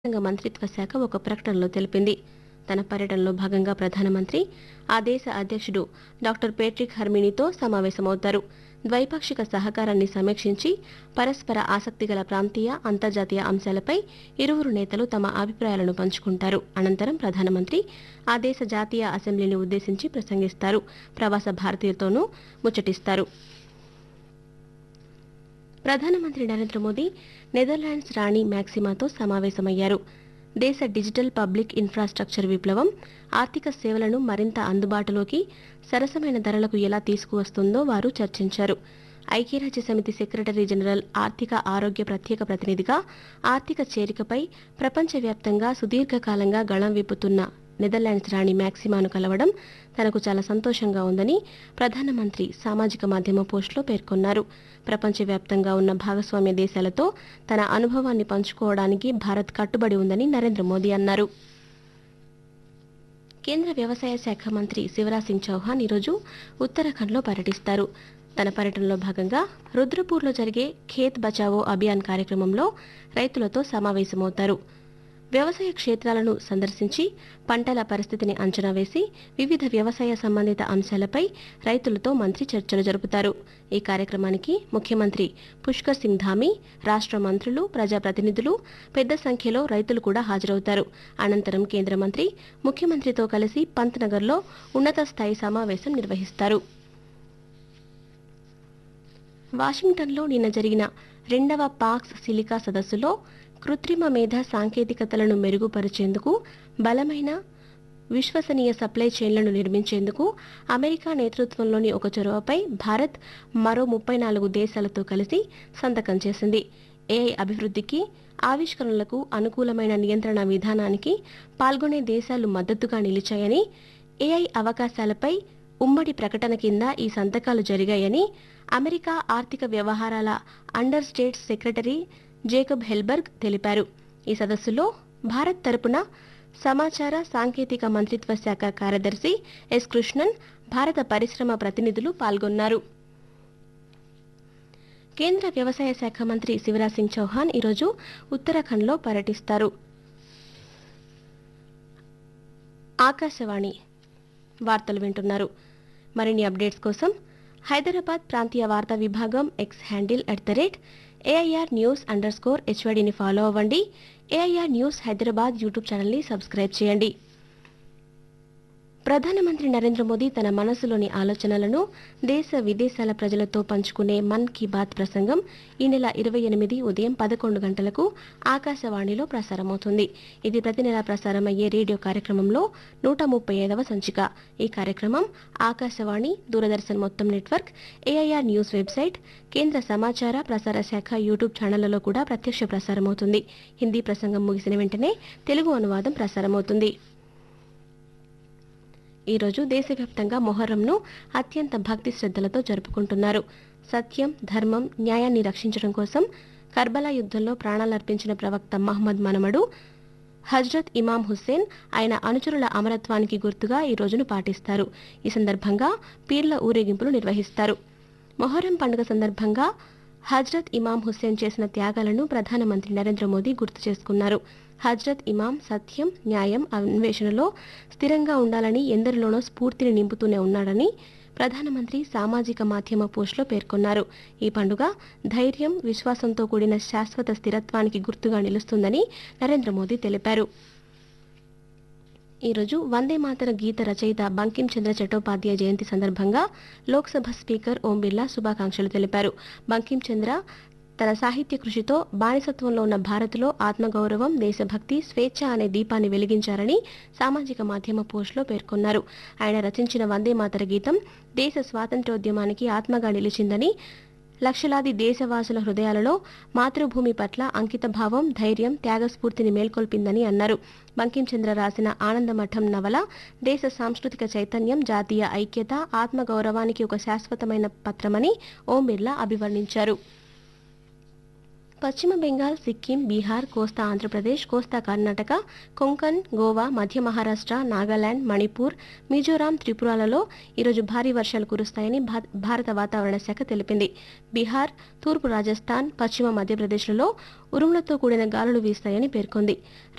విదేశాంగ మంత్రిత్వ శాఖ ఒక ప్రకటనలో తెలిపింది తన పర్యటనలో భాగంగా ప్రధానమంత్రి ఆ దేశ అధ్యక్షుడు డాక్టర్ పేట్రిక్ హర్మినీతో సమావేశమవుతారు ద్వైపాక్షిక సహకారాన్ని సమీక్షించి పరస్పర ఆసక్తిగల ప్రాంతీయ అంతర్జాతీయ అంశాలపై ఇరువురు నేతలు తమ అభిప్రాయాలను పంచుకుంటారు అనంతరం ప్రధానమంత్రి ఆ దేశ జాతీయ అసెంబ్లీని ఉద్దేశించి ప్రసంగిస్తారు ప్రవాస భారతీయులతోనూ ముచ్చటిస్తారు ప్రధానమంత్రి నరేంద్ర మోదీ నెదర్లాండ్స్ రాణి మ్యాక్సిమాతో సమావేశమయ్యారు దేశ డిజిటల్ పబ్లిక్ ఇన్ఫ్రాస్ట్రక్చర్ విప్లవం ఆర్థిక సేవలను మరింత అందుబాటులోకి సరసమైన ధరలకు ఎలా తీసుకువస్తుందో వారు చర్చించారు ఐక్యరాజ్య సమితి సెక్రటరీ జనరల్ ఆర్థిక ఆరోగ్య ప్రత్యేక ప్రతినిధిగా ఆర్థిక చేరికపై ప్రపంచవ్యాప్తంగా సుదీర్ఘకాలంగా గళం విప్పుతున్న నెదర్లాండ్స్ రాణి మ్యాక్సిమాను కలవడం తనకు చాలా సంతోషంగా ఉందని ప్రధానమంత్రి సామాజిక మాధ్యమ పోస్టులో పేర్కొన్నారు ప్రపంచవ్యాప్తంగా ఉన్న భాగస్వామ్య దేశాలతో తన అనుభవాన్ని పంచుకోవడానికి భారత్ కట్టుబడి ఉందని నరేంద్ర మోదీ అన్నారు కేంద్ర వ్యవసాయ శాఖ మంత్రి శివరాజ్ సింగ్ చౌహాన్ ఈరోజు ఉత్తరాఖండ్లో పర్యటిస్తారు తన పర్యటనలో భాగంగా రుద్రపూర్లో జరిగే ఖేత్ బచావో అభియాన్ కార్యక్రమంలో రైతులతో సమావేశమవుతారు వ్యవసాయ క్షేత్రాలను సందర్శించి పంటల పరిస్థితిని అంచనా వేసి వివిధ వ్యవసాయ సంబంధిత అంశాలపై రైతులతో మంత్రి చర్చలు జరుపుతారు ఈ కార్యక్రమానికి ముఖ్యమంత్రి పుష్కర్ సింగ్ ధామి రాష్ట్ర మంత్రులు ప్రజాప్రతినిధులు పెద్ద సంఖ్యలో రైతులు కూడా హాజరవుతారు అనంతరం కేంద్ర మంత్రి ముఖ్యమంత్రితో కలిసి పంత్నగర్లో ఉన్నత స్థాయి సమావేశం నిర్వహిస్తారు వాషింగ్టన్లో నిన్న జరిగిన రెండవ పాక్స్ సిలికా సదస్సులో కృత్రిమ మేధ సాంకేతికతలను మెరుగుపరిచేందుకు బలమైన విశ్వసనీయ సప్లై చైన్లను నిర్మించేందుకు అమెరికా నేతృత్వంలోని ఒక చొరవపై భారత్ మరో ముప్పై నాలుగు దేశాలతో కలిసి సంతకం చేసింది ఏఐ అభివృద్ధికి ఆవిష్కరణలకు అనుకూలమైన నియంత్రణ విధానానికి పాల్గొనే దేశాలు మద్దతుగా నిలిచాయని ఏఐ అవకాశాలపై ఉమ్మడి ప్రకటన కింద ఈ సంతకాలు జరిగాయని అమెరికా ఆర్థిక వ్యవహారాల under states secretary Jacob Helberg తెలిపారు ఈ సదస్సులో భారత్ తరపున సమాచార సాంకేతిక మంత్రిత్వ శాఖ కార్యదర్శి ఎస్ కృష్ణన్ భారత పరిశ్రమ ప్రతినిధులు పాల్గొన్నారు కేంద్ర వ్యవసాయ శాఖ మంత్రి శివరాజ్ సింగ్ చౌహాన్ ఈరోజు ఉత్తరాఖండ్లో పర్యటిస్తారు ఆకాశవాణి వార్తలు వింటున్నారు మరిన్ని అప్డేట్స్ కోసం హైదరాబాద్ ప్రాంతీయ వార్తా విభాగం X handle at the rate AIR news under score హెచ్వైడిని ఫాలో అవ్వండి ఏఐఆర్ న్యూస్ హైదరాబాద్ యూట్యూబ్ ఛానల్ని సబ్స్క్రైబ్ చేయండి ప్రధానమంత్రి నరేంద్ర మోదీ తన మనసులోని ఆలోచనలను దేశ విదేశాల ప్రజలతో పంచుకునే మన్ కీ బాత్ ప్రసంగం ఈ నెల ఇరవై ఎనిమిది ఉదయం పదకొండు గంటలకు ఆకాశవాణిలో ప్రసారమవుతుంది ఇది ప్రతి నెల ప్రసారమయ్యే రేడియో కార్యక్రమంలో నూట ముప్పై ఐదవ సంచిక ఈ కార్యక్రమం ఆకాశవాణి దూరదర్శన్ మొత్తం నెట్వర్క్ ఏఐఆర్ న్యూస్ వెబ్సైట్ కేంద్ర సమాచార ప్రసార శాఖ యూట్యూబ్ ఛానళ్లలో కూడా ప్రత్యక్ష ప్రసారమవుతుంది హిందీ ప్రసంగం ముగిసిన వెంటనే తెలుగు అనువాదం ప్రసారమవుతుంది ఈరోజు దేశవ్యాప్తంగా మొహర్రంను అత్యంత భక్తి శ్రద్ధలతో జరుపుకుంటున్నారు సత్యం ధర్మం న్యాయాన్ని రక్షించడం కోసం కర్బలా యుద్ధంలో ప్రాణాలర్పించిన ప్రవక్త మహమ్మద్ మనమడు హజ్రత్ ఇమాం హుస్సేన్ ఆయన అనుచరుల అమరత్వానికి గుర్తుగా ఈ రోజును పాటిస్తారు ఈ సందర్భంగా పీర్ల ఊరేగింపులు నిర్వహిస్తారు మొహర్రం పండుగ సందర్భంగా హజ్రత్ ఇమాం హుస్సేన్ చేసిన త్యాగాలను ప్రధానమంత్రి నరేంద్ర మోదీ గుర్తు చేసుకున్నారు హజ్రత్ ఇమాం సత్యం న్యాయం అన్వేషణలో స్థిరంగా ఉండాలని ఎందరిలోనో స్ఫూర్తిని నింపుతూనే ఉన్నాడని ప్రధానమంత్రి సామాజిక మాధ్యమ పోస్టులో పేర్కొన్నారు ఈ పండుగ ధైర్యం విశ్వాసంతో కూడిన శాశ్వత స్థిరత్వానికి గుర్తుగా నిలుస్తుందని నరేంద్ర మోదీ తెలిపారు ఈరోజు వందే మాతర గీత రచయిత బంకిం చంద్ర చట్టోపాధ్యాయ జయంతి సందర్భంగా లోక్సభ స్పీకర్ ఓం బిర్లా శుభాకాంక్షలు తెలిపారు బంకిం చంద్ర తన సాహిత్య కృషితో బానిసత్వంలో ఉన్న భారత్లో ఆత్మగౌరవం దేశభక్తి స్వేచ్ఛ అనే దీపాన్ని వెలిగించారని సామాజిక మాధ్యమ పోస్టులో పేర్కొన్నారు ఆయన రచించిన వందే మాతర గీతం దేశ స్వాతంత్ర్యోద్యమానికి ఆత్మగా నిలిచిందని లక్షలాది దేశవాసుల హృదయాలలో మాతృభూమి పట్ల అంకితభావం ధైర్యం త్యాగస్ఫూర్తిని మేల్కొల్పిందని అన్నారు బంకించంద్ర రాసిన ఆనందమఠం నవల దేశ సాంస్కృతిక చైతన్యం జాతీయ ఐక్యత ఆత్మగౌరవానికి ఒక శాశ్వతమైన పత్రమని ఓం బిర్లా అభివర్ణించారు పశ్చిమ బెంగాల్ సిక్కిం బీహార్ కోస్తా ఆంధ్రప్రదేశ్ కోస్తా కర్ణాటక కొంకన్ గోవా మధ్య మహారాష్ట్ర నాగాలాండ్ మణిపూర్ మిజోరాం త్రిపురాలలో ఈరోజు భారీ వర్షాలు కురుస్తాయని భా- భారత వాతావరణ శాఖ తెలిపింది బీహార్ తూర్పు రాజస్థాన్ పశ్చిమ మధ్యప్రదేశ్లలో ఉరుములతో కూడిన గాలులు వీస్తాయని పేర్కొంది